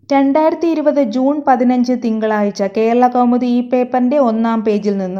രണ്ടായിരത്തി ഇരുപത് ജൂൺ പതിനഞ്ച് തിങ്കളാഴ്ച കേരളകൗമുദി ഈ പേപ്പറിന്റെ ഒന്നാം പേജിൽ നിന്ന്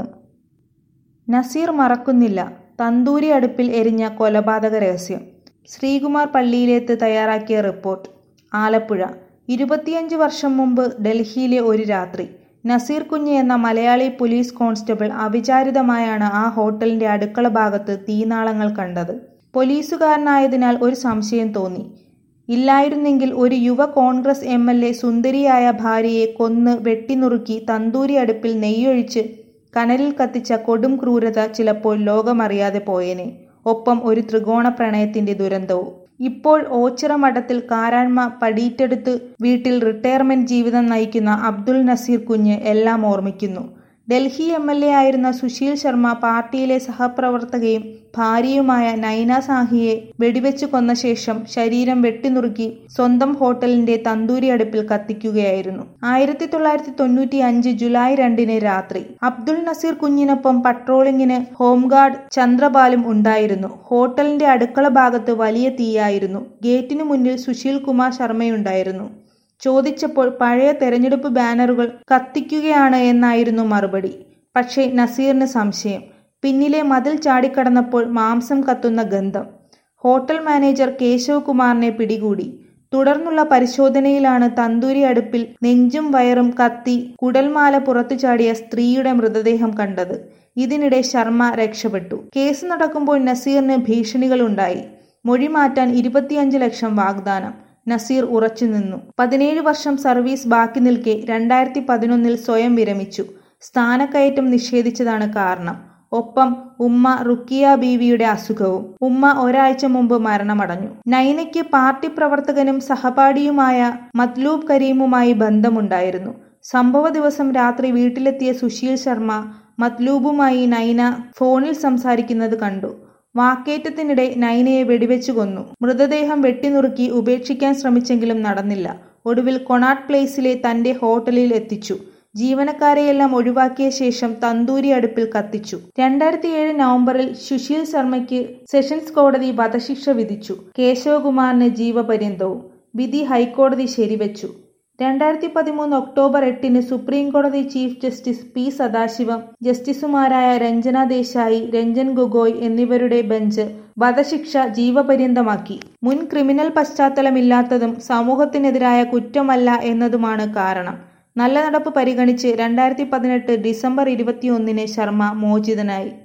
നസീർ മറക്കുന്നില്ല തന്തൂരി അടുപ്പിൽ എരിഞ്ഞ കൊലപാതക രഹസ്യം ശ്രീകുമാർ പള്ളിയിലേത്ത് തയ്യാറാക്കിയ റിപ്പോർട്ട് ആലപ്പുഴ ഇരുപത്തിയഞ്ച് വർഷം മുമ്പ് ഡൽഹിയിലെ ഒരു രാത്രി നസീർ കുഞ്ഞ് എന്ന മലയാളി പോലീസ് കോൺസ്റ്റബിൾ അവിചാരിതമായാണ് ആ ഹോട്ടലിന്റെ അടുക്കള ഭാഗത്ത് തീനാളങ്ങൾ കണ്ടത് പോലീസുകാരനായതിനാൽ ഒരു സംശയം തോന്നി ഇല്ലായിരുന്നെങ്കിൽ ഒരു യുവ കോൺഗ്രസ് എം എൽ എ സുന്ദരിയായ ഭാര്യയെ കൊന്ന് വെട്ടിനുറുക്കി തന്തൂരി അടുപ്പിൽ നെയ്യൊഴിച്ച് കനലിൽ കത്തിച്ച കൊടും ക്രൂരത ചിലപ്പോൾ ലോകമറിയാതെ പോയേനെ ഒപ്പം ഒരു ത്രികോണ പ്രണയത്തിന്റെ ദുരന്തവും ഇപ്പോൾ ഓച്ചിറ മഠത്തിൽ കാരാഴ്മ പടീറ്റെടുത്ത് വീട്ടിൽ റിട്ടയർമെന്റ് ജീവിതം നയിക്കുന്ന അബ്ദുൾ നസീർ കുഞ്ഞ് എല്ലാം ഓർമ്മിക്കുന്നു ഡൽഹി എം എൽ എ ആയിരുന്ന സുശീൽ ശർമ്മ പാർട്ടിയിലെ സഹപ്രവർത്തകയും ഭാര്യയുമായ നൈന സാഹിയെ വെടിവെച്ചു കൊന്ന ശേഷം ശരീരം വെട്ടിനുറുക്കി സ്വന്തം ഹോട്ടലിന്റെ തന്തൂരി അടുപ്പിൽ കത്തിക്കുകയായിരുന്നു ആയിരത്തി തൊള്ളായിരത്തി തൊണ്ണൂറ്റി അഞ്ച് ജൂലൈ രണ്ടിന് രാത്രി അബ്ദുൾ നസീർ കുഞ്ഞിനൊപ്പം പട്രോളിങ്ങിന് ഹോംഗാർഡ് ചന്ദ്രപാലും ഉണ്ടായിരുന്നു ഹോട്ടലിന്റെ അടുക്കള ഭാഗത്ത് വലിയ തീയായിരുന്നു ഗേറ്റിനു മുന്നിൽ സുശീൽ കുമാർ ശർമ്മയുണ്ടായിരുന്നു ചോദിച്ചപ്പോൾ പഴയ തെരഞ്ഞെടുപ്പ് ബാനറുകൾ കത്തിക്കുകയാണ് എന്നായിരുന്നു മറുപടി പക്ഷേ നസീറിന് സംശയം പിന്നിലെ മതിൽ ചാടിക്കടന്നപ്പോൾ മാംസം കത്തുന്ന ഗന്ധം ഹോട്ടൽ മാനേജർ കേശവ് കുമാറിനെ പിടികൂടി തുടർന്നുള്ള പരിശോധനയിലാണ് തന്തൂരി അടുപ്പിൽ നെഞ്ചും വയറും കത്തി കുടൽമാല പുറത്തു ചാടിയ സ്ത്രീയുടെ മൃതദേഹം കണ്ടത് ഇതിനിടെ ശർമ്മ രക്ഷപ്പെട്ടു കേസ് നടക്കുമ്പോൾ നസീറിന് ഭീഷണികളുണ്ടായി മൊഴി മാറ്റാൻ ഇരുപത്തിയഞ്ച് ലക്ഷം വാഗ്ദാനം നസീർ ഉറച്ചുനിന്നു പതിനേഴ് വർഷം സർവീസ് ബാക്കി നിൽക്കെ രണ്ടായിരത്തി പതിനൊന്നിൽ സ്വയം വിരമിച്ചു സ്ഥാനക്കയറ്റം നിഷേധിച്ചതാണ് കാരണം ഒപ്പം ഉമ്മ റുക്കിയ ബീവിയുടെ അസുഖവും ഉമ്മ ഒരാഴ്ച മുമ്പ് മരണമടഞ്ഞു നൈനയ്ക്ക് പാർട്ടി പ്രവർത്തകനും സഹപാഠിയുമായ മത്ലൂബ് കരീമുമായി ബന്ധമുണ്ടായിരുന്നു സംഭവ ദിവസം രാത്രി വീട്ടിലെത്തിയ സുശീൽ ശർമ്മ മത്ലൂബുമായി നൈന ഫോണിൽ സംസാരിക്കുന്നത് കണ്ടു വാക്കേറ്റത്തിനിടെ നൈനയെ വെടിവെച്ചു കൊന്നു മൃതദേഹം വെട്ടിനുറുക്കി ഉപേക്ഷിക്കാൻ ശ്രമിച്ചെങ്കിലും നടന്നില്ല ഒടുവിൽ കൊണാട്ട് പ്ലേസിലെ തന്റെ ഹോട്ടലിൽ എത്തിച്ചു ജീവനക്കാരെയെല്ലാം ഒഴിവാക്കിയ ശേഷം തന്തൂരി അടുപ്പിൽ കത്തിച്ചു രണ്ടായിരത്തി ഏഴ് നവംബറിൽ സുശീൽ ശർമ്മയ്ക്ക് സെഷൻസ് കോടതി വധശിക്ഷ വിധിച്ചു കേശവകുമാറിന് ജീവപര്യന്തവും വിധി ഹൈക്കോടതി ശരിവച്ചു രണ്ടായിരത്തി പതിമൂന്ന് ഒക്ടോബർ എട്ടിന് സുപ്രീം കോടതി ചീഫ് ജസ്റ്റിസ് പി സദാശിവം ജസ്റ്റിസുമാരായ രഞ്ജന ദേശായി രഞ്ജൻ ഗൊഗോയ് എന്നിവരുടെ ബെഞ്ച് വധശിക്ഷ ജീവപര്യന്തമാക്കി മുൻ ക്രിമിനൽ പശ്ചാത്തലമില്ലാത്തതും സമൂഹത്തിനെതിരായ കുറ്റമല്ല എന്നതുമാണ് കാരണം നല്ല നടപ്പ് പരിഗണിച്ച് രണ്ടായിരത്തി പതിനെട്ട് ഡിസംബർ ഇരുപത്തിയൊന്നിന് ശർമ്മ മോചിതനായി